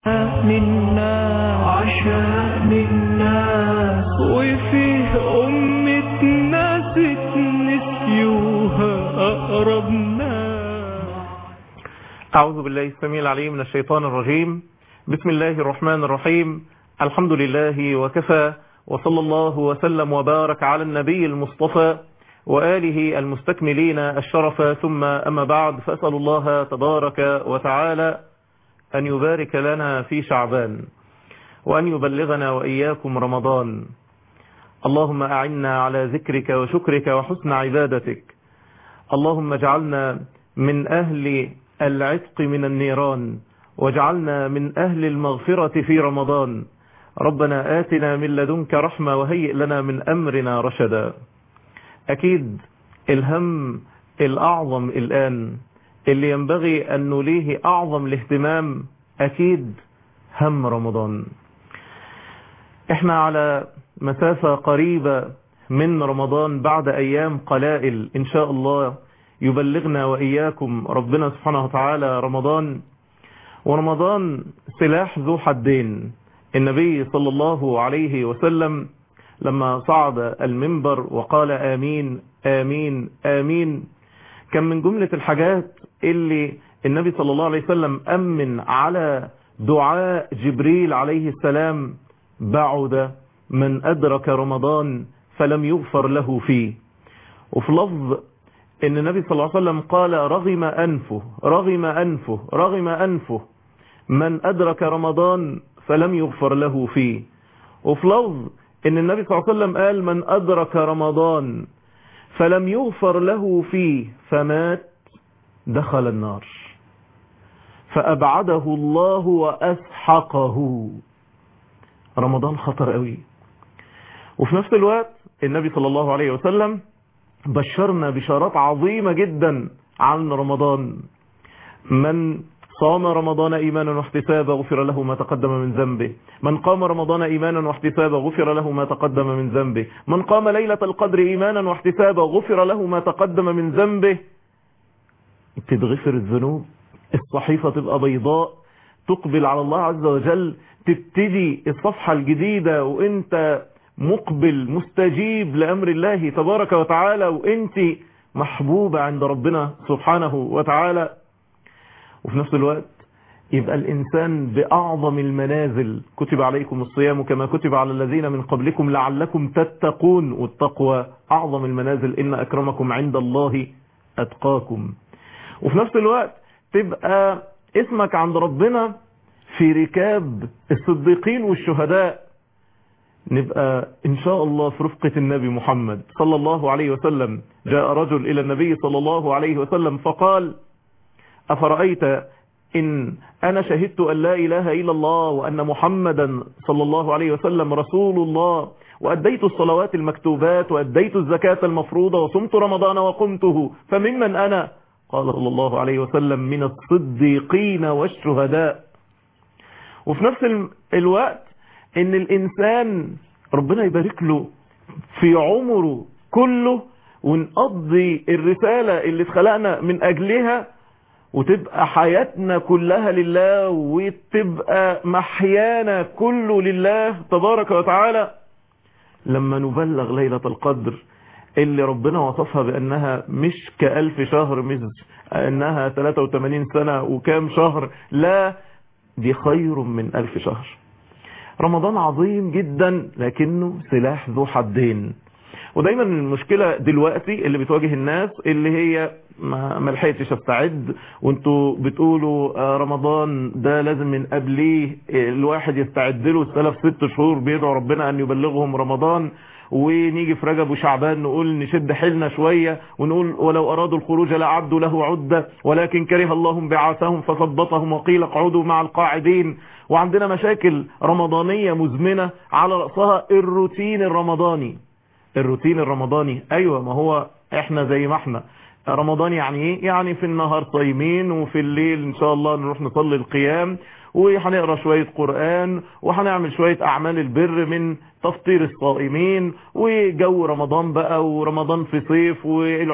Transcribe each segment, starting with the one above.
الناس عشان الناس وفيه أمة ناس نسيوها أقرب ناس أعوذ بالله السميع العليم من الشيطان الرجيم بسم الله الرحمن الرحيم الحمد لله وكفى وصلى الله وسلم وبارك على النبي المصطفى وآله المستكملين الشرف ثم أما بعد فأسأل الله تبارك وتعالى أن يبارك لنا في شعبان وأن يبلغنا وإياكم رمضان اللهم أعنا على ذكرك وشكرك وحسن عبادتك اللهم اجعلنا من أهل العتق من النيران واجعلنا من أهل المغفرة في رمضان ربنا آتنا من لدنك رحمة وهيئ لنا من أمرنا رشدا أكيد الهم الأعظم الآن اللي ينبغي أن نليه أعظم الاهتمام أكيد هم رمضان احنا على مسافة قريبة من رمضان بعد أيام قلائل إن شاء الله يبلغنا وإياكم ربنا سبحانه وتعالى رمضان ورمضان سلاح ذو حدين النبي صلى الله عليه وسلم لما صعد المنبر وقال آمين آمين آمين كان من جملة الحاجات اللي النبي صلى الله عليه وسلم أمن على دعاء جبريل عليه السلام بعد من أدرك رمضان فلم يغفر له فيه وفي لفظ ان النبي صلى الله عليه وسلم قال رغم أنفه رغم أنفه رغم أنفه من أدرك رمضان فلم يغفر له فيه وفي لفظ ان النبي صلى الله عليه وسلم قال من أدرك رمضان فلم يغفر له فيه فمات دخل النار فأبعده الله وأسحقه رمضان خطر قوي وفي نفس الوقت النبي صلى الله عليه وسلم بشرنا بشارات عظيمة جدا عن رمضان من صام رمضان إيمانا واحتسابا غفر له ما تقدم من ذنبه من قام رمضان إيمانا واحتسابا غفر له ما تقدم من ذنبه من قام ليلة القدر إيمانا واحتسابا غفر له ما تقدم من ذنبه تتغفر الذنوب الصحيفة تبقى بيضاء تقبل على الله عز وجل تبتدي الصفحة الجديدة وانت مقبل مستجيب لأمر الله تبارك وتعالى وانت محبوبة عند ربنا سبحانه وتعالى وفي نفس الوقت يبقى الإنسان بأعظم المنازل كتب عليكم الصيام كما كتب على الذين من قبلكم لعلكم تتقون والتقوى أعظم المنازل إن أكرمكم عند الله أتقاكم وفي نفس الوقت تبقى اسمك عند ربنا في ركاب الصديقين والشهداء نبقى إن شاء الله في رفقة النبي محمد صلى الله عليه وسلم جاء رجل إلى النبي صلى الله عليه وسلم فقال أفرأيت إن أنا شهدت أن لا إله إلا الله وأن محمدا صلى الله عليه وسلم رسول الله وأديت الصلوات المكتوبات وأديت الزكاة المفروضة وصمت رمضان وقمته فممن أنا قال صلى الله عليه وسلم من الصديقين والشهداء وفي نفس الوقت ان الانسان ربنا يبارك له في عمره كله ونقضي الرسالة اللي اتخلقنا من اجلها وتبقى حياتنا كلها لله وتبقى محيانا كله لله تبارك وتعالى لما نبلغ ليلة القدر اللي ربنا وصفها بأنها مش كألف شهر مش أنها 83 سنة وكام شهر لا دي خير من ألف شهر رمضان عظيم جدا لكنه سلاح ذو حدين ودايما المشكلة دلوقتي اللي بتواجه الناس اللي هي ما لحقتش استعد وانتوا بتقولوا رمضان ده لازم من قبليه الواحد يستعد له السلف ست شهور بيدعو ربنا ان يبلغهم رمضان ونيجي في رجب وشعبان نقول نشد حيلنا شوية ونقول ولو أرادوا الخروج لأعدوا له عدة ولكن كره الله بعاثهم فثبطهم وقيل اقعدوا مع القاعدين وعندنا مشاكل رمضانية مزمنة على رأسها الروتين الرمضاني الروتين الرمضاني أيوة ما هو احنا زي ما احنا رمضان يعني ايه يعني في النهار صايمين وفي الليل ان شاء الله نروح نصلي القيام وهنقرا شوية قرآن وهنعمل شوية اعمال البر من تفطير الصائمين وجو رمضان بقى ورمضان في صيف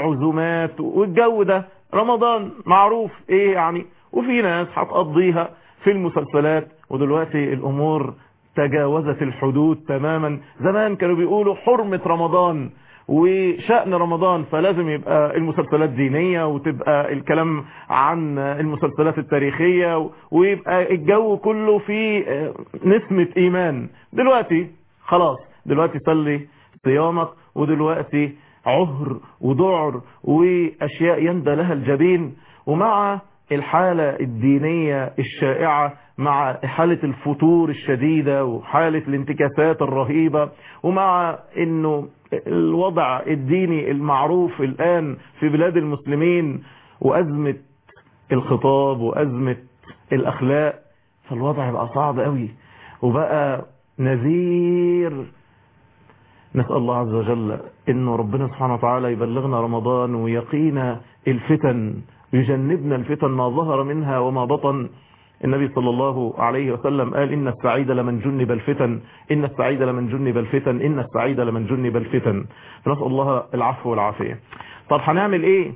والعزومات والجو ده رمضان معروف ايه يعني وفي ناس هتقضيها في المسلسلات ودلوقتي الامور تجاوزت الحدود تماما زمان كانوا بيقولوا حرمة رمضان وشأن رمضان فلازم يبقى المسلسلات دينية وتبقى الكلام عن المسلسلات التاريخية ويبقى الجو كله في نسمة ايمان دلوقتي خلاص دلوقتي صلي صيامك ودلوقتي عهر وذعر واشياء يندى لها الجبين ومع الحالة الدينية الشائعة مع حالة الفتور الشديدة وحالة الانتكاسات الرهيبة ومع انه الوضع الديني المعروف الان في بلاد المسلمين وازمة الخطاب وازمة الاخلاق فالوضع بقى صعب قوي وبقى نذير نسأل الله عز وجل انه ربنا سبحانه وتعالى يبلغنا رمضان ويقينا الفتن يجنبنا الفتن ما ظهر منها وما بطن النبي صلى الله عليه وسلم قال إن السعيد لمن جنب الفتن إن السعيد لمن جنب الفتن إن السعيد لمن جنب الفتن نسأل الله العفو والعافية طب هنعمل إيه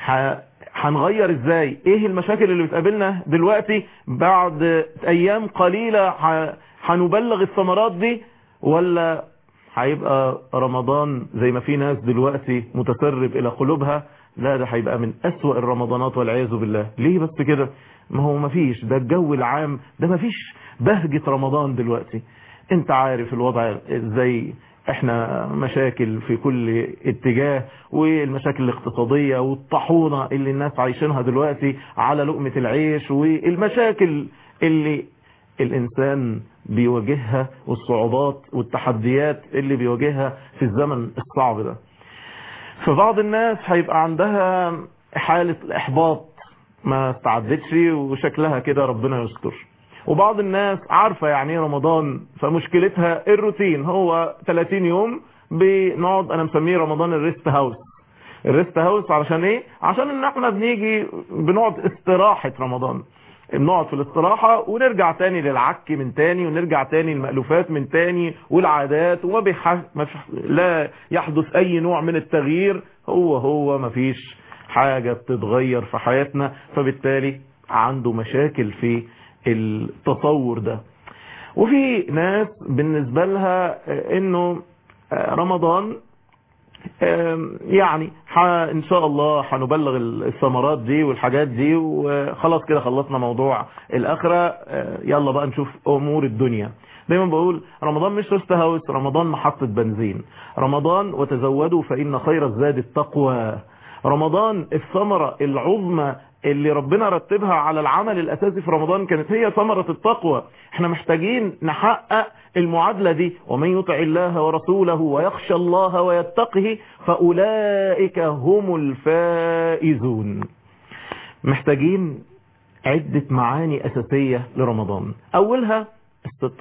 هنغير إزاي إيه المشاكل اللي بتقابلنا دلوقتي بعد أيام قليلة هنبلغ الثمرات دي ولا هيبقى رمضان زي ما في ناس دلوقتي متسرب إلى قلوبها لا ده هيبقى من أسوأ الرمضانات والعياذ بالله ليه بس كده ما هو ما فيش ده الجو العام ده ما فيش بهجة رمضان دلوقتي انت عارف الوضع ازاي احنا مشاكل في كل اتجاه والمشاكل الاقتصادية والطحونة اللي الناس عايشينها دلوقتي على لقمة العيش والمشاكل اللي الانسان بيواجهها والصعوبات والتحديات اللي بيواجهها في الزمن الصعب ده فبعض الناس هيبقى عندها حالة الاحباط ما استعدتش وشكلها كده ربنا يستر وبعض الناس عارفة يعني ايه رمضان فمشكلتها الروتين هو 30 يوم بنقعد انا مسميه رمضان الريست هاوس الريست هاوس علشان ايه عشان ان احنا بنيجي بنقعد استراحة رمضان بنقعد في الاستراحة ونرجع تاني للعك من تاني ونرجع تاني المألوفات من تاني والعادات وما بيح... لا يحدث اي نوع من التغيير هو هو ما فيش حاجة بتتغير في حياتنا فبالتالي عنده مشاكل في التصور ده وفي ناس بالنسبة لها انه رمضان يعني ان شاء الله هنبلغ الثمرات دي والحاجات دي وخلاص كده خلصنا موضوع الاخرة يلا بقى نشوف امور الدنيا دايما بقول رمضان مش رست هاوس رمضان محطة بنزين رمضان وتزودوا فإن خير الزاد التقوى رمضان الثمرة العظمى اللي ربنا رتبها على العمل الأساسي في رمضان كانت هي ثمرة التقوى احنا محتاجين نحقق المعادلة دي ومن يطع الله ورسوله ويخشى الله ويتقه فأولئك هم الفائزون محتاجين عدة معاني أساسية لرمضان أولها الصدق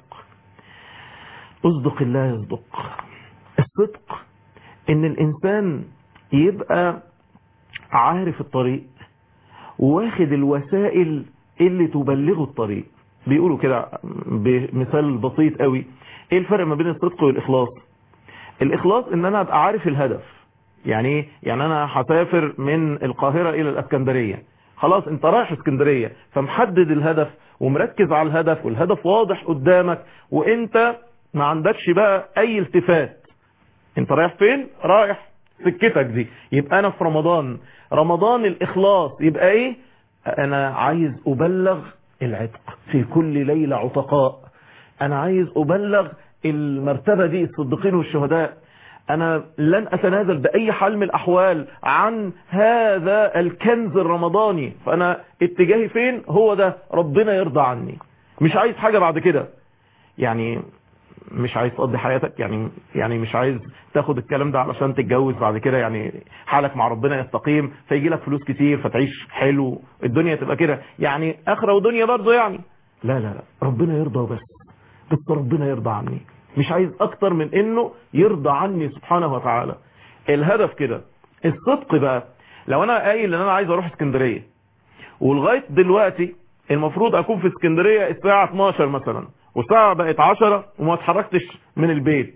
اصدق الله يصدق الصدق ان الانسان يبقى عارف الطريق واخد الوسائل اللي تبلغه الطريق بيقولوا كده بمثال بسيط قوي ايه الفرق ما بين الصدق والاخلاص الاخلاص ان انا ابقى عارف الهدف يعني ايه يعني انا هسافر من القاهرة الى الاسكندرية خلاص انت رايح اسكندرية فمحدد الهدف ومركز على الهدف والهدف واضح قدامك وانت ما عندكش بقى اي التفات انت رايح فين رايح سكتك دي يبقى انا في رمضان رمضان الاخلاص يبقى ايه انا عايز ابلغ العتق في كل ليلة عتقاء انا عايز ابلغ المرتبة دي الصديقين والشهداء انا لن اتنازل باي حال من الاحوال عن هذا الكنز الرمضاني فانا اتجاهي فين هو ده ربنا يرضى عني مش عايز حاجة بعد كده يعني مش عايز تقضي حياتك يعني يعني مش عايز تاخد الكلام ده علشان تتجوز بعد كده يعني حالك مع ربنا يستقيم فيجي لك فلوس كتير فتعيش حلو الدنيا تبقى كده يعني اخره ودنيا برضه يعني لا لا لا ربنا يرضى وبس بس ربنا يرضى عني مش عايز اكتر من انه يرضى عني سبحانه وتعالى الهدف كده الصدق بقى لو انا قايل ان انا عايز اروح اسكندريه ولغايه دلوقتي المفروض اكون في اسكندريه الساعه 12 مثلا والساعة بقت عشرة وما اتحركتش من البيت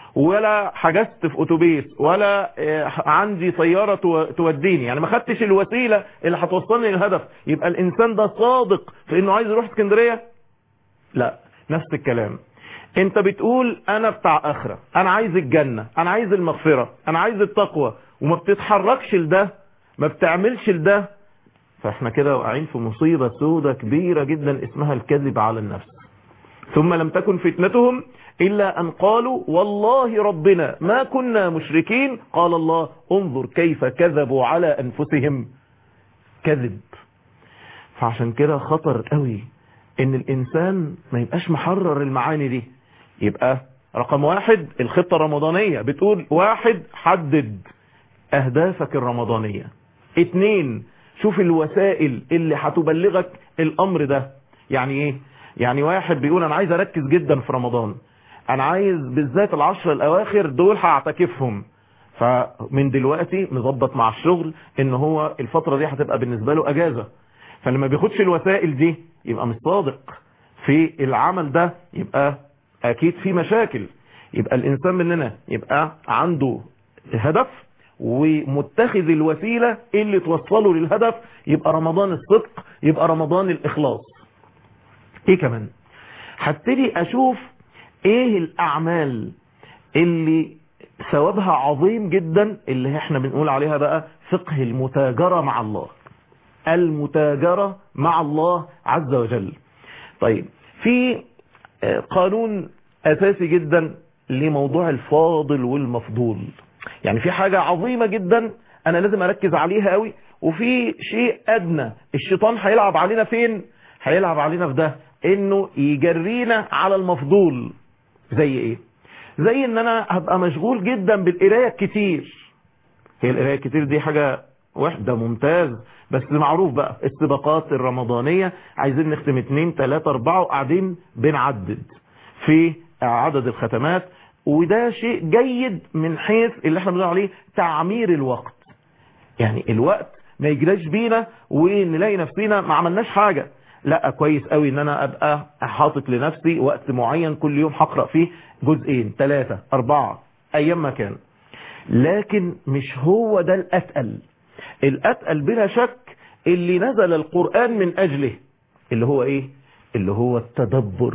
ولا حجزت في اتوبيس ولا آه، عندي سيارة تو- توديني يعني ما خدتش الوسيلة اللي هتوصلني للهدف يبقى الانسان ده صادق في انه عايز يروح اسكندرية لا نفس الكلام انت بتقول انا بتاع اخرة انا عايز الجنة انا عايز المغفرة انا عايز التقوى وما بتتحركش لده ما بتعملش لده فاحنا كده واقعين في مصيبة سودة كبيرة جدا اسمها الكذب على النفس ثم لم تكن فتنتهم إلا أن قالوا والله ربنا ما كنا مشركين قال الله انظر كيف كذبوا على أنفسهم كذب فعشان كده خطر قوي ان الانسان ما يبقاش محرر المعاني دي يبقى رقم واحد الخطة الرمضانية بتقول واحد حدد اهدافك الرمضانية اتنين شوف الوسائل اللي هتبلغك الامر ده يعني ايه يعني واحد بيقول انا عايز اركز جدا في رمضان انا عايز بالذات العشر الاواخر دول هعتكفهم فمن دلوقتي مظبط مع الشغل ان هو الفترة دي هتبقى بالنسبة له اجازة فلما بياخدش الوسائل دي يبقى مش صادق في العمل ده يبقى اكيد في مشاكل يبقى الانسان مننا يبقى عنده هدف ومتخذ الوسيلة اللي توصله للهدف يبقى رمضان الصدق يبقى رمضان الاخلاص ايه كمان هبتدي اشوف ايه الاعمال اللي ثوابها عظيم جدا اللي احنا بنقول عليها بقى فقه المتاجرة مع الله المتاجرة مع الله عز وجل طيب في آه، قانون اساسي جدا لموضوع الفاضل والمفضول يعني في حاجة عظيمة جدا انا لازم اركز عليها قوي وفي شيء ادنى الشيطان هيلعب علينا فين هيلعب علينا في ده انه يجرينا على المفضول زي ايه زي ان انا هبقى مشغول جدا بالقرايه الكتير هي القرايه الكتير دي حاجه واحده ممتاز بس معروف بقى السباقات الرمضانيه عايزين نختم اتنين تلاتة اربعة وقاعدين بنعدد في عدد الختمات وده شيء جيد من حيث اللي احنا بنقول عليه تعمير الوقت يعني الوقت ما يجراش بينا ونلاقي نفسنا ما عملناش حاجة لا كويس قوي ان انا ابقى حاطط لنفسي وقت معين كل يوم هقرأ فيه جزئين ثلاثة اربعة ايام ما كان لكن مش هو ده الاتقل الاتقل بلا شك اللي نزل القرآن من اجله اللي هو ايه اللي هو التدبر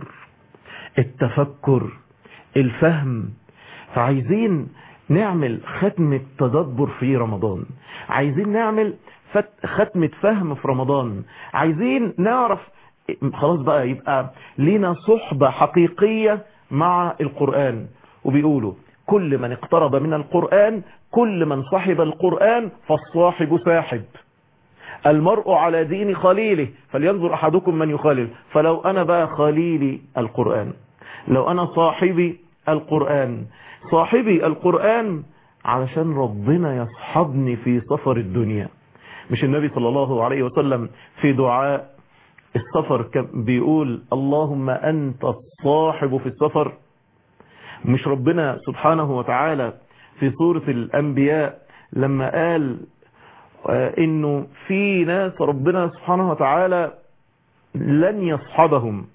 التفكر الفهم فعايزين نعمل ختمة تدبر في رمضان عايزين نعمل فت- ختمة فهم في رمضان عايزين نعرف خلاص بقى يبقى لينا صحبة حقيقية مع القرآن وبيقولوا كل من اقترب من القرآن كل من صحب القرآن فالصاحب ساحب المرء على دين خليله فلينظر أحدكم من يخالل فلو أنا بقى خليلي القرآن لو أنا صاحبي القرآن صاحبي القرآن علشان ربنا يصحبني في سفر الدنيا مش النبي صلى الله عليه وسلم في دعاء السفر كان بيقول اللهم أنت الصاحب في السفر مش ربنا سبحانه وتعالى في سورة الأنبياء لما قال آه، انه في ناس ربنا سبحانه وتعالى لن يصحبهم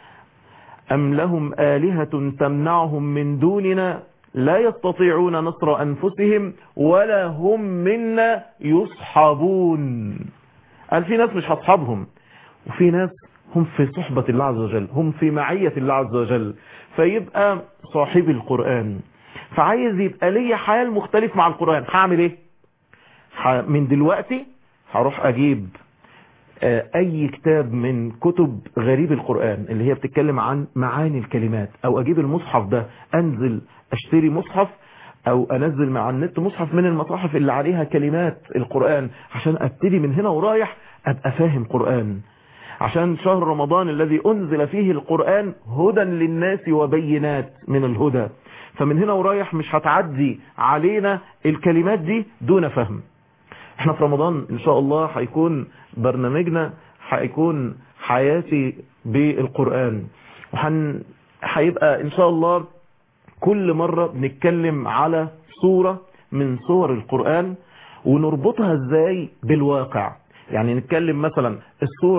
ام لهم آلهة تمنعهم من دوننا لا يستطيعون نصر انفسهم ولا هم منا يصحبون قال في ناس مش هصحبهم وفي ناس هم في صحبة الله عز وجل هم في معية الله عز وجل فيبقى صاحب القرآن فعايز يبقى لي حال مختلف مع القرآن هعمل ايه ح- من دلوقتي هروح اجيب آه، اي كتاب من كتب غريب القرآن اللي هي بتتكلم عن معاني الكلمات او اجيب المصحف ده انزل اشتري مصحف او انزل مع النت مصحف من المصاحف اللي عليها كلمات القرآن عشان ابتدي من هنا ورايح ابقى فاهم قرآن عشان شهر رمضان الذي انزل فيه القرآن هدى للناس وبينات من الهدى فمن هنا ورايح مش هتعدي علينا الكلمات دي دون فهم احنا في رمضان ان شاء الله هيكون برنامجنا هيكون حياتي بالقرآن وحن هيبقى ان شاء الله كل مرة بنتكلم على صورة من صور القرآن ونربطها ازاي بالواقع يعني نتكلم مثلا الصورة دي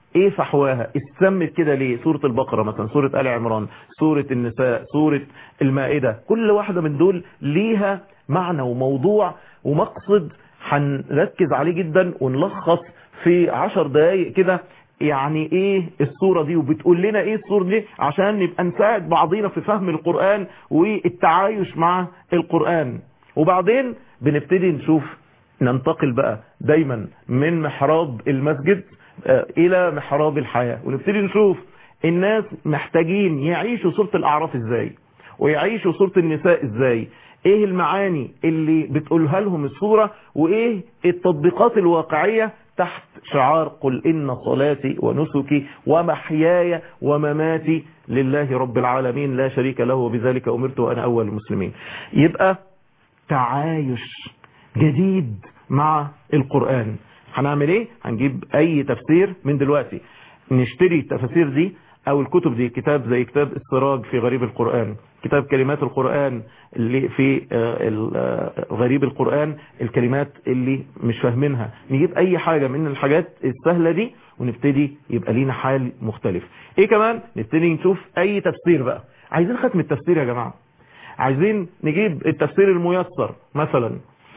ايه فحواها اتسمت كده ليه سورة البقرة مثلا سورة آل عمران سورة النساء سورة المائدة كل واحدة من دول ليها معنى وموضوع ومقصد هنركز عليه جدا ونلخص في عشر دقايق كده يعني ايه الصورة دي وبتقول لنا ايه الصورة دي عشان نبقى نساعد بعضينا في فهم القرآن والتعايش مع القرآن وبعدين بنبتدي نشوف ننتقل بقى دايما من محراب المسجد الى محراب الحياة ونبتدي نشوف الناس محتاجين يعيشوا سورة الاعراف ازاي ويعيشوا سورة النساء ازاي ايه المعاني اللي بتقولها لهم الصورة وايه التطبيقات الواقعية تحت شعار قل إن صلاتي ونسكي ومحياي ومماتي لله رب العالمين لا شريك له وبذلك أمرت وأنا أول المسلمين يبقى تعايش جديد مع القرآن هنعمل ايه هنجيب اي تفسير من دلوقتي نشتري التفاسير دي او الكتب دي كتاب زي كتاب السراج في غريب القرآن كتاب كلمات القرآن اللي في غريب القرآن الكلمات اللي مش فاهمينها نجيب اي حاجة من الحاجات السهلة دي ونبتدي يبقى لينا حال مختلف ايه كمان نبتدي نشوف اي تفسير بقى عايزين ختم التفسير يا جماعة عايزين نجيب التفسير الميسر مثلا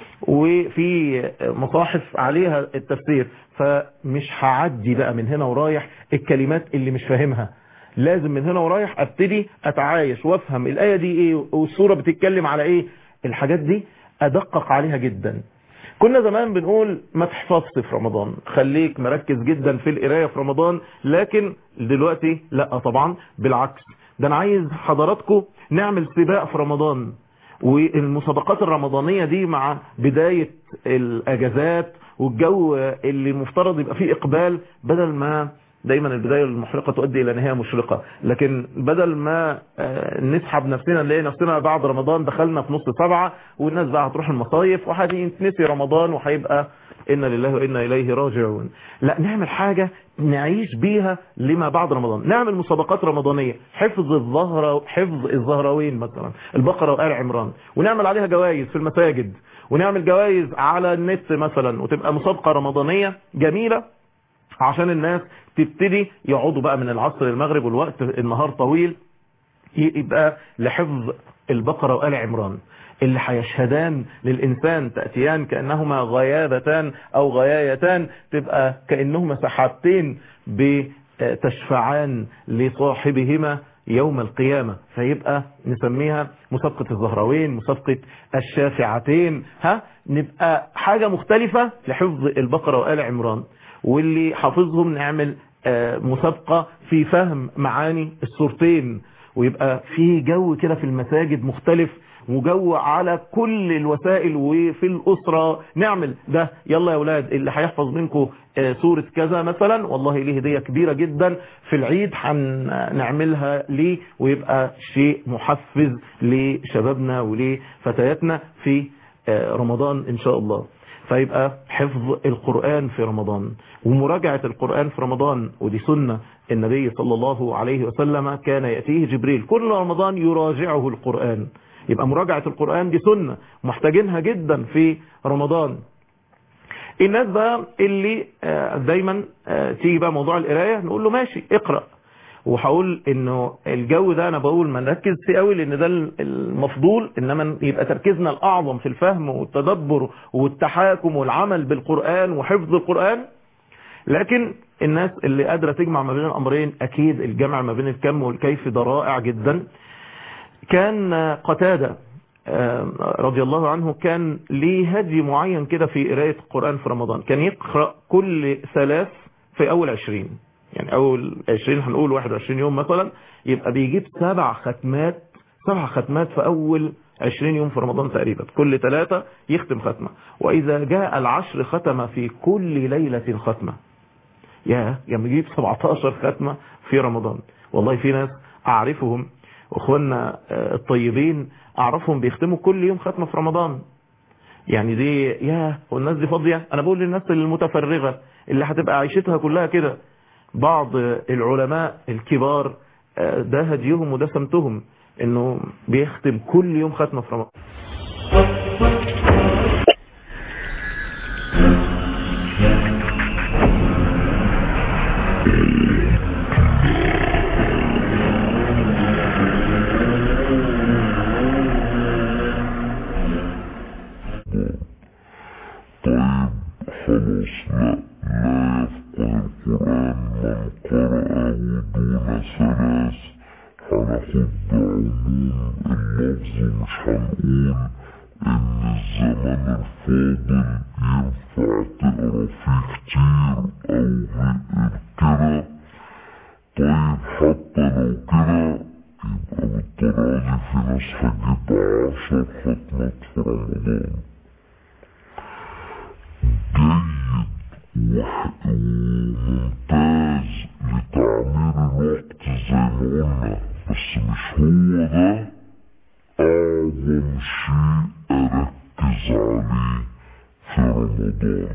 وفي مصاحف عليها التفسير فمش هعدي بقى من هنا ورايح الكلمات اللي مش فاهمها لازم من هنا ورايح ابتدي اتعايش وافهم الآية دي ايه والسورة بتتكلم على ايه الحاجات دي ادقق عليها جدا كنا زمان بنقول ما تحفظش في رمضان خليك مركز جدا في القرايه في رمضان لكن دلوقتي لا طبعا بالعكس ده انا عايز حضراتكم نعمل سباق في رمضان والمسابقات الرمضانية دي مع بداية الاجازات والجو اللي المفترض يبقى فيه اقبال بدل ما دايما البداية المحرقة تؤدي الى نهاية مشرقة لكن بدل ما نسحب نفسنا نلاقي نفسنا بعد رمضان دخلنا في نص سبعة والناس بقى هتروح المصايف وهتنسي رمضان وهيبقى إنا لله وإنا إليه راجعون لا نعمل حاجة نعيش بيها لما بعد رمضان نعمل مسابقات رمضانية حفظ الظهر حفظ الظهروين مثلا البقرة وآل عمران ونعمل عليها جوائز في المساجد ونعمل جوائز على النت مثلا وتبقى مسابقة رمضانية جميلة عشان الناس تبتدي يقعدوا بقى من العصر للمغرب والوقت النهار طويل يبقى لحفظ البقرة وآل عمران اللي هيشهدان للإنسان تأتيان كأنهما غيابتان أو غيايتان تبقى كأنهما سحابتين بتشفعان لصاحبهما يوم القيامة فيبقى نسميها مسابقة الزهروين مسابقة الشافعتين ها نبقى حاجة مختلفة لحفظ البقرة وآل عمران واللي حافظهم نعمل مسابقة في فهم معاني الصورتين ويبقى في جو كده في المساجد مختلف وجو على كل الوسائل وفي الأسرة نعمل ده يلا يا أولاد اللي هيحفظ منكم سورة كذا مثلا والله ليه هدية كبيرة جدا في العيد هنعملها ليه ويبقى شيء محفز لشبابنا ولفتياتنا في رمضان إن شاء الله فيبقى حفظ القرآن في رمضان ومراجعة القرآن في رمضان ودي سنة النبي صلى الله عليه وسلم كان يأتيه جبريل كل رمضان يراجعه القرآن يبقى مراجعة القرآن دي سنة محتاجينها جدا في رمضان الناس بقى اللي دايما تيجي بقى موضوع القراية نقول له ماشي اقرأ وهقول انه الجو ده انا بقول ما نركز فيه قوي لان ده المفضول انما يبقى تركيزنا الاعظم في الفهم والتدبر والتحاكم والعمل بالقرآن وحفظ القرآن لكن الناس اللي قادرة تجمع ما بين الامرين اكيد الجمع ما بين الكم والكيف ده رائع جدا كان قتادة رضي الله عنه كان ليه هدي معين كده في قراية القرآن في رمضان كان يقرأ كل ثلاث في أول عشرين يعني أول عشرين هنقول واحد وعشرين يوم مثلا يبقى بيجيب سبع ختمات سبع ختمات في أول عشرين يوم في رمضان تقريبا كل ثلاثة يختم ختمة وإذا جاء العشر ختم في كل ليلة ختمة يا يعني يجيب 17 ختمة في رمضان والله في ناس أعرفهم اخواننا الطيبين اعرفهم بيختموا كل يوم ختمة في رمضان يعني دي يا والناس دي فاضية انا بقول للناس المتفرغة اللي هتبقى عيشتها كلها كده بعض العلماء الكبار ده هديهم وده سمتهم انه بيختم كل يوم ختمة في رمضان مؤاخذة مش هنقول ان الزمن الفاضل ينفع تقرا فيه كتير او غير كده طيب حتى لو كده يبقى بالطريقة دي في ناس هتجيب عشر ختمات في رمضان جيد وح- وممتاز لتعمير الوقت زي ما قلنا بس مش هو ده أعظم شيء أركز عليه في رمضان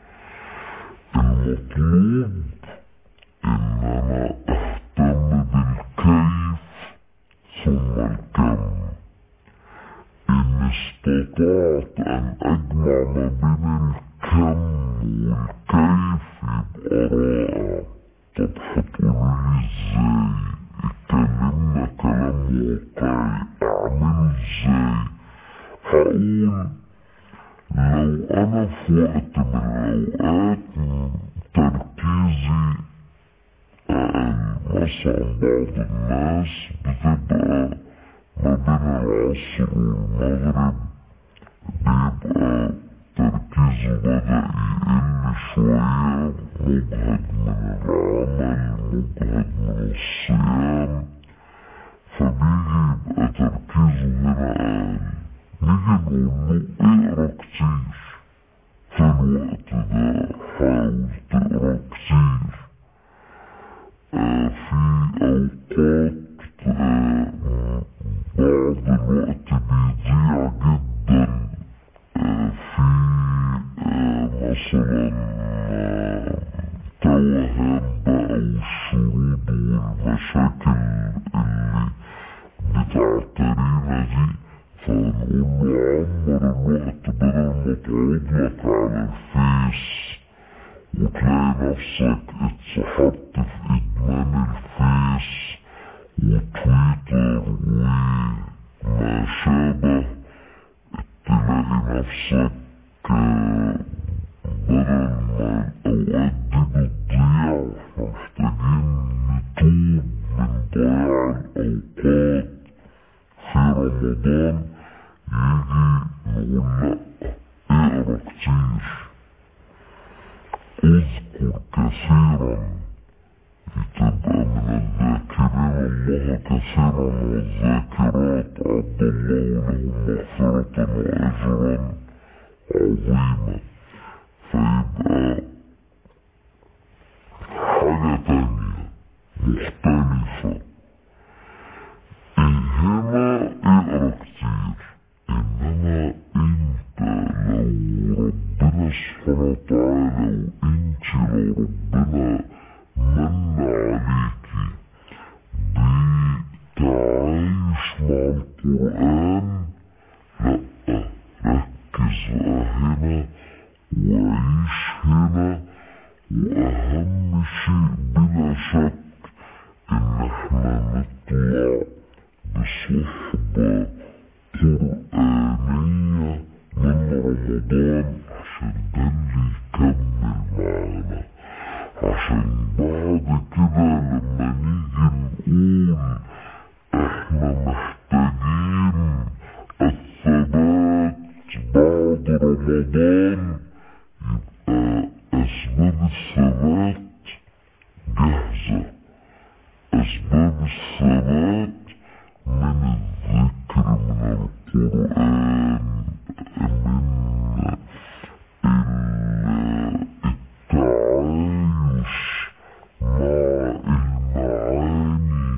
المطلوب إن أنا أهتم بالكيف ثم الكم إن استطعت أن أجمع ما بين الكم والكيف يبقى رائع طب هتقولي ازاي اتكلمنا كلام واقعي اعمله ازاي هقول لو انا في وقت من الاوقات تركيزي اقل مثلا بعض الناس بتبقى ما بين العصر والمغرب بيبقى تركيزه بدأ يقل شوية مجهد من العمل مجهد من الصيام فبيجي يبقى تركيزه هنا أقل نيجي نقول له اقرا كتير في الوقت ده حاول تقرا كتير آه في أوقات آه بعض الوقت بيضيع جدا آه في آه مثلا آه توهان بقى والشرود والمشاكل اللي بتعترينا دي فنقول له عمر الوقت بدل ما تقعد لك على الفيس وتلاقي نفسك اتسحبت في ادمان الفيس وتويتر وما شابه تلاقي نفسك آه، بدل ما الأوقات دي بتضيع فمحتاجين نتوب من ضياع الأوقات في رمضان يجي نقول لأ اقرا كتير اذكر كثيرا لتبقى من الذاكرين الله كثيرا والذاكرات عد الله لهم مغفرة وأجرا عظيما فيبقى حاجة تانية مختلفة إيه هنا اقرا كتير إنما أنت لو ربنا سبحانه وتعالى وأنت لو ربنا من عليكي بتعايش مع القرآن لأ ركز بقى هنا وعيش هنا وأهم شيء بلا شك إن احنا نطلع بصحبة قرآنية من رمضان عشان ده اللي يكمل معانا عشان بعد كده لما نيجي نقول احنا محتاجين الثبات بعد رمضان يبقى اسباب الثبات جاهزة اسباب الثبات من الذكر من القرآن من ال- التعايش مع المعاني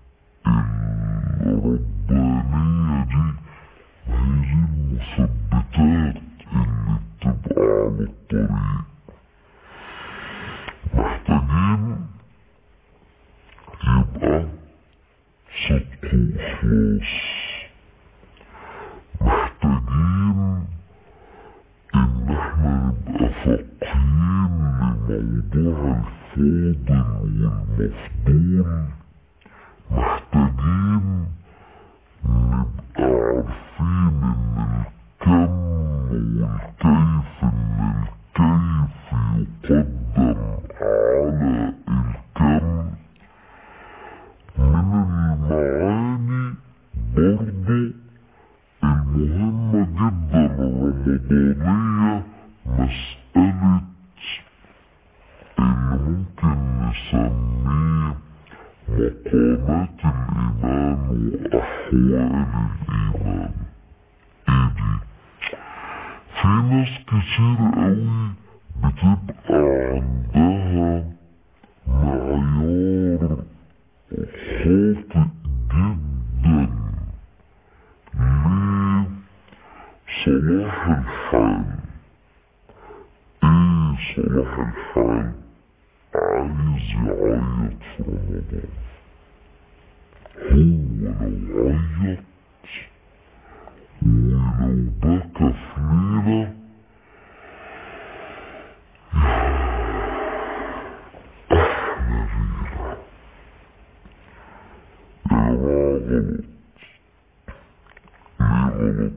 الربانية دي هي دي المثبتات اللي بتبقى على الطريق محتاجين يبقى صدق وإخلاص محتاجين إن احنا نبقى فاقين لموضوع الفاضل والمفضول محتاجين نبقى عارفين إن الكم والكيف إن الكيف يقدم على الكم من المعاني برضو علامات الإيمان وأحوال الإيمان إيه دي؟ في ناس كتير قوي بتبقى عندها معيار خاطئ جدا لصلاح الحال ايه صلاح الحال عايز يعيط في رمضان هو لو عيط ولو بكى في ليلة احلى ليلة يا جماعة غلط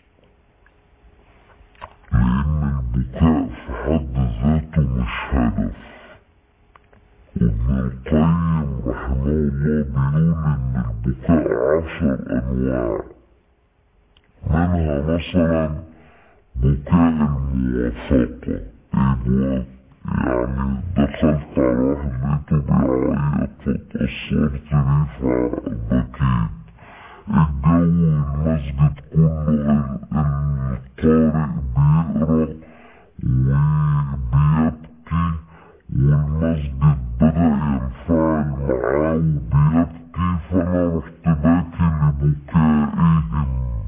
ليه غلط؟ لأن البكاء في حد ذاته مش هدف وابن القيم رحمه الله بيقول إن البكاء عشر أنواع منها مثلا بكاء الموافقة إيه يعني دخلت على واحد لقيته بيعيط فاتأثرت بيه فبكيت الجو المسجد كله القارئ بيقرأ وبيبكي والمسجد بدأ ينفعل معاه وبيبكي فأنا رحت باكي لبكائهم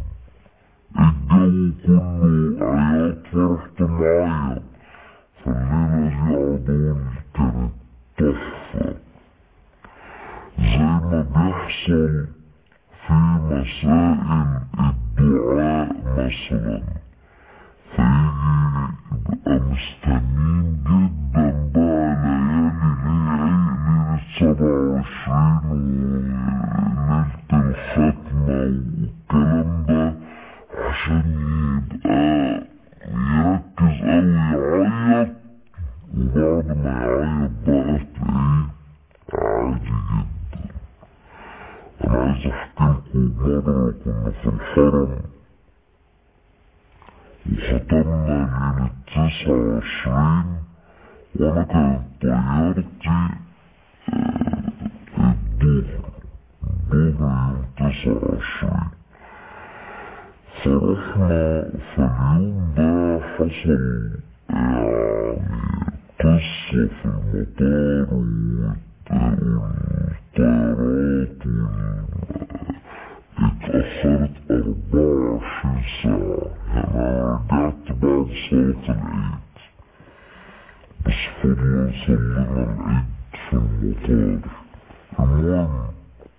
الجو كله عياط فرحت معيط فالليلة دي عضول كانت تحفة زي ما بيحصل في مسائل الدعاء مثلا فيجي يبقى مستنين جدا بقى ليالي ليه ليلة سبعة وعشرين وليلة الختمة والكلام ده عشان يبقى يركز أوي يعيط وبعد ما يعيط بقى تلاقيه عادي جدا أنا عايز أحكي لكم مرة كنا في الحرم وختمنا ليلة تسعة وعشرين وأنا كانت طيارتي الظهر الظهر يوم تسعة وعشرين فرحنا في اليوم ده حصل يعني قصة في المطار والطيارات اتأخرت أربعة وعشرين ساعة أنا رجعت بعد صلاة العيد بس فضلا صلينا العيد في المطار المهم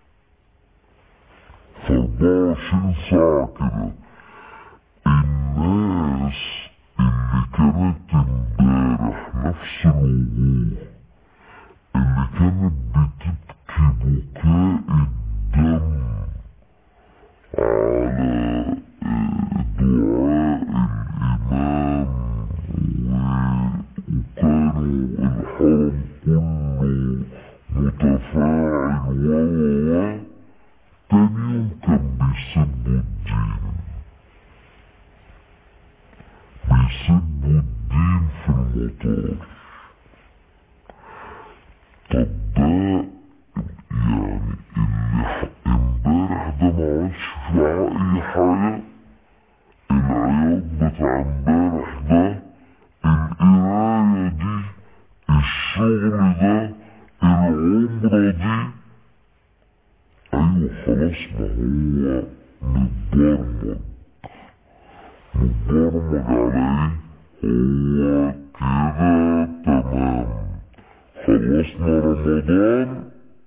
في أربعة وعشرين ساعة كده الناس اللي كانت امبارح نفس الوجوه اللي كانت بتبكي بكاء الدم على دعاء الإمام وكانوا الحرم كله متفاعل و تاني يوم كان بيسبوا الدين بيسبوا الدين في المطار طب ده يعني اللي امبارح ده معملش في اي حاجة العياط بتاع امبارح ده القراية دي الشغل ده العمرة دي ايوه خلاص ما هو متبرمج متبرمج على ايه هو كده تمام خلصنا رمضان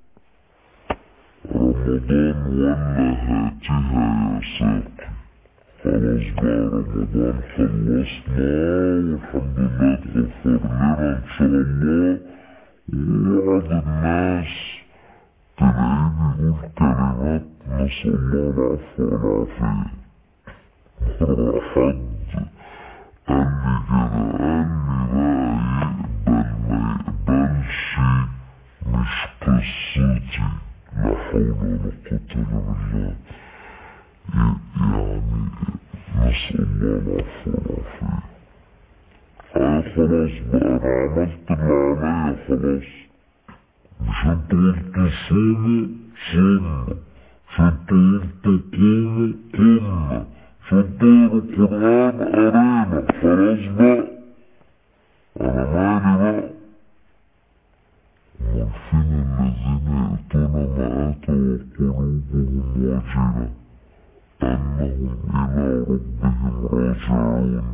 رمضان ولا هاتها يا ساقي خلاص بقى رمضان خلصنا والحمد لله اتغفر لنا ان شاء الله ووعد الناس تلاقيه بيقول كلمات نسأل الله العفو والعافية مرة حد قال لي كده قال لي بقى يقبل ما يقبلش مش قصتي لا حول ولا قوة إلا بالله يعني نسأل الله العفو والعافية أي خلاص بقى أنا عملت اللي عليا خلاص مش انت قلت صوموا صومنا مش انت قلت قوموا قمنا مش انت القرآن قرينا خلاص بقى انا مالي بقى امال فين الذين يؤتون ما اتوا وقلوبهم وجلة انهم الى ربهم راجعون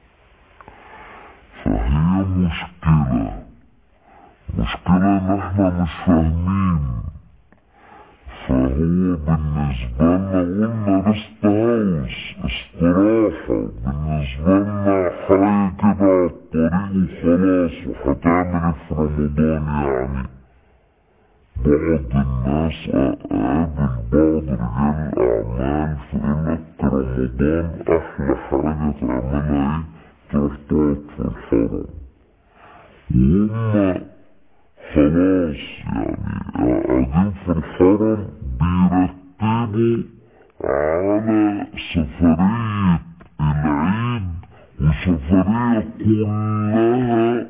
فهي مشكلة مشكلة ان احنا مش فاهمين فهو بالنسبة لنا قلنا ريست هاوس استراحة بالنسبة لنا حاجة كده على الطريق وخلاص وهتعمل في رمضان يعني بعض الناس قابل بعض رجال الأعمال فيقولك رمضان أحلى حاجة تعملها إيه تروح تقعد في الحرم وهم خلاص يعني قاعدين في الحرم بيرتبوا على سفرية العيد وسفرية كلها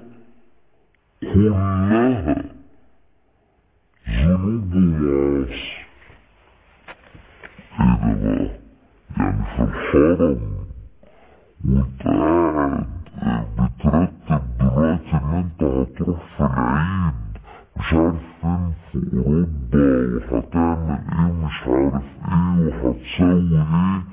كلها ذنوب ومعاصي ايه ده بقى يعني في الحرم وانت قاعد بترتب دلوقتي ان انت هتروح في العيد مش عارف فين في اوروبا وهتعمل ايه مش عارف ايه وهتسوي ايه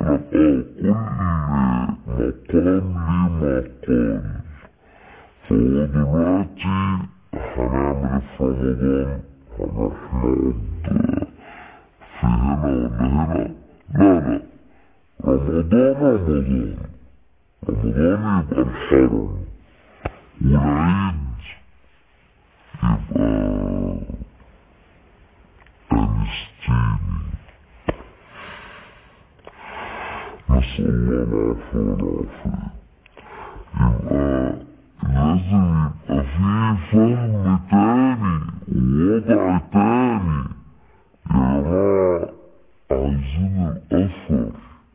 يبقى كل مقام ليه مقال فهو دلوقتي هنعمل في رمضان هنروح نقعد في هنا ولا هنا لا لا رمضان رمضان رمضان يبقى الحرم والعيد يبقى أنستيني نسأل الله العفو والعافية يبقى لازم يبقى فيه فهم تاني ووضع تاني يا جماعة عايزين الأثر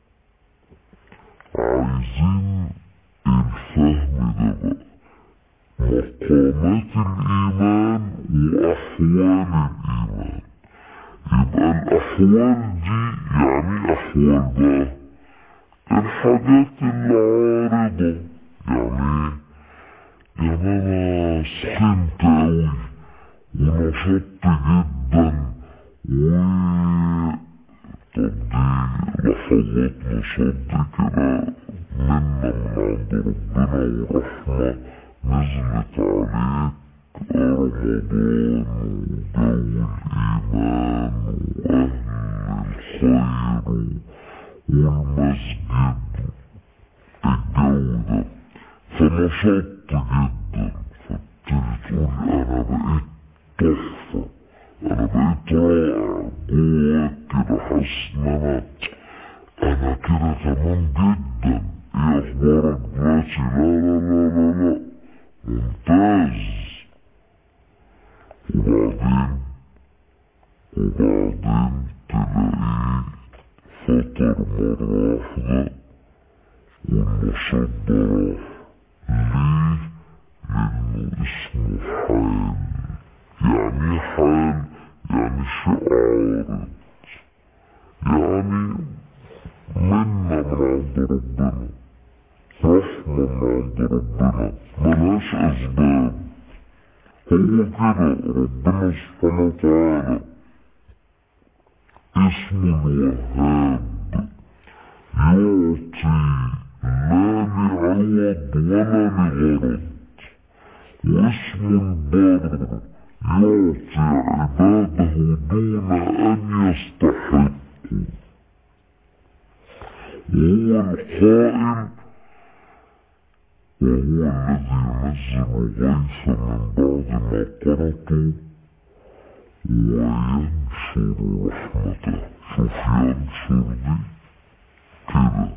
عايزين الفهم ده بقى مقامات الإيمان وأحوال الإيمان يبقى الأحوال دي يعني أحوال بقى الحاجات العارضة يعني يعني أنا سخنت أوي ونشطت جدا و طب دي لحظات نشاط دي كده منا من عند ربنا ورحمة نزلت عليك رمضان وجو الإيمان وأهل الخير والمسجد الجو ده فنشطت جدا فابتدي تقول أنا بقيت تحفة أنا بقيت رائع جواك كده حاسس إن أنا أنا كده تمام جدا إيه أخبارك دلوقتي لا لا لا لا لا ممتاز وبعدين وبعدين تلاقيه فطر مرة واحدة والنشاط ده راح ليه؟ لأنه اسمه حال يعني حال يعني شيء عارض يعني منا من عند ربنا رحمة من عند ربنا ملهاش أسباب هو كده ربنا سبحانه وتعالى اسمه الوهاب يعطي لا لعوض ولا لغرض واسم البر يعطي عباده دون أن يستحقوا وهو القائل وهو الذي ينزل الغيث من بعد ما قنطوا وينشر رحمته شوف ينشر دي كده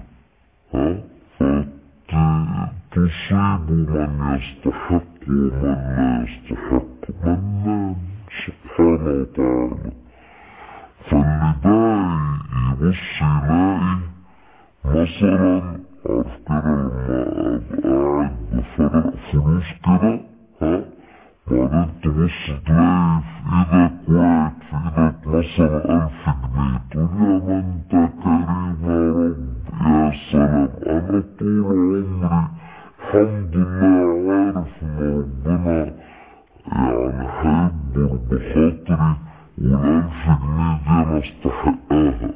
ها فتصيب من يستحق ومن لا يستحق منان سبحانه وتعالى فاللي باقي يبص يلاقي مثلا عارف كده لما ابقى قاعد بفرق فلوس كده ها بعدين تبص تبص تلاقي في ايدك وقعت في ايدك مثلا ألف جنيه تقول يا ما انت كريم يا رب يا سلام انا طول عمري الحمد لله عارف ان ربنا يعني هيكبر بخاطري والألف جنيه دي أنا استحقها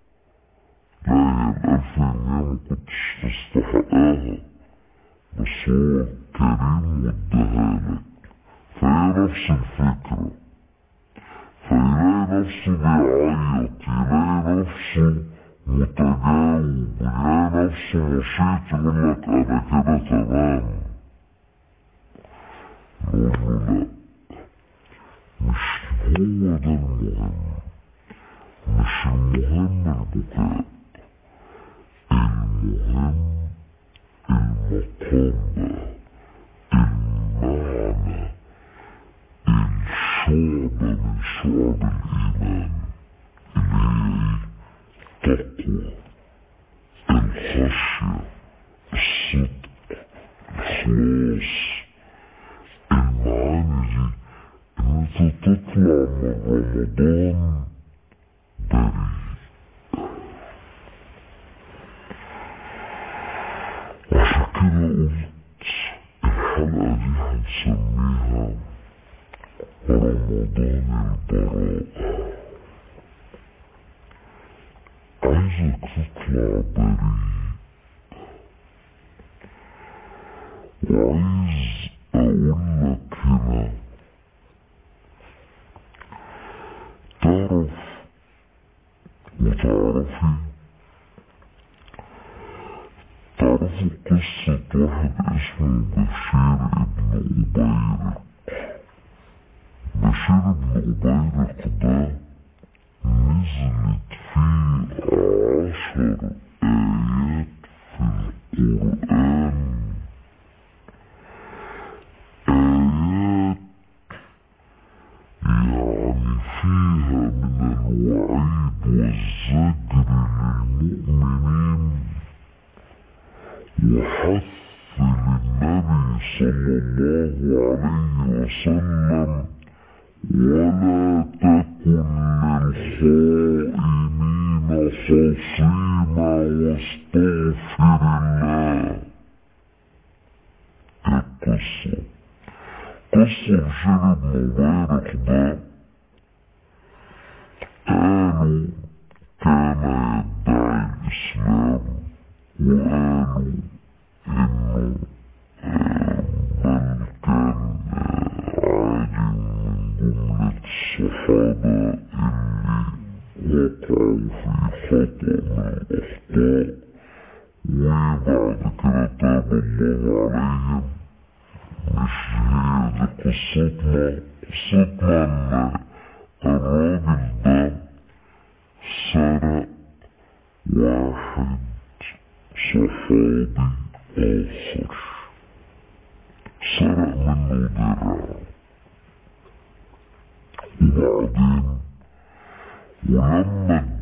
لا هي الألف جنيه مكنتش تستحقها بس هو كريم واداهالك فهي نفس الفكرة فيلاقي نفسه بيعيط يلاقي نفسه متجاوب يلاقي نفسه نشيط يقولك أنا كده تمام نقول له لا مش هو ده المهم مش المهم البكاء المهم المقام ده المعنى الشعبة من شعب الإيمان اللي هي التقوى الخشية الصدق الإخلاص المعاني دي ان انت تطلع من رمضان بريء عشان كده قلت الحلقة دي هنسميها رمضان البراءة عايزك تطلع بريء وعايز اقول لك هنا تعرف وتعرفي تعرفوا قصة واحد اسمه بشير ابن أبيرق بشير ابن أبيرق ده نزلت فيه عشر آيات في القرآن آيات يعني فيها من الوعيد والزجر للمؤمنين وحث للنبي صلى الله عليه وسلم ولا تكن للخائنين خصيما واستغفر الله القصة قصة بشير بن مبارك ده قالوا كان يدعي الإسلام وقالوا إنه بل كان عادي من جملة الصحابة اللي وقعوا في خطأ من الأخطاء وبعد كده تاب الله عليهم مش هي دي قصتنا قصتنا ان الراجل ده سرق واحد صحابي آخر سرق منه درع وبعدين ولما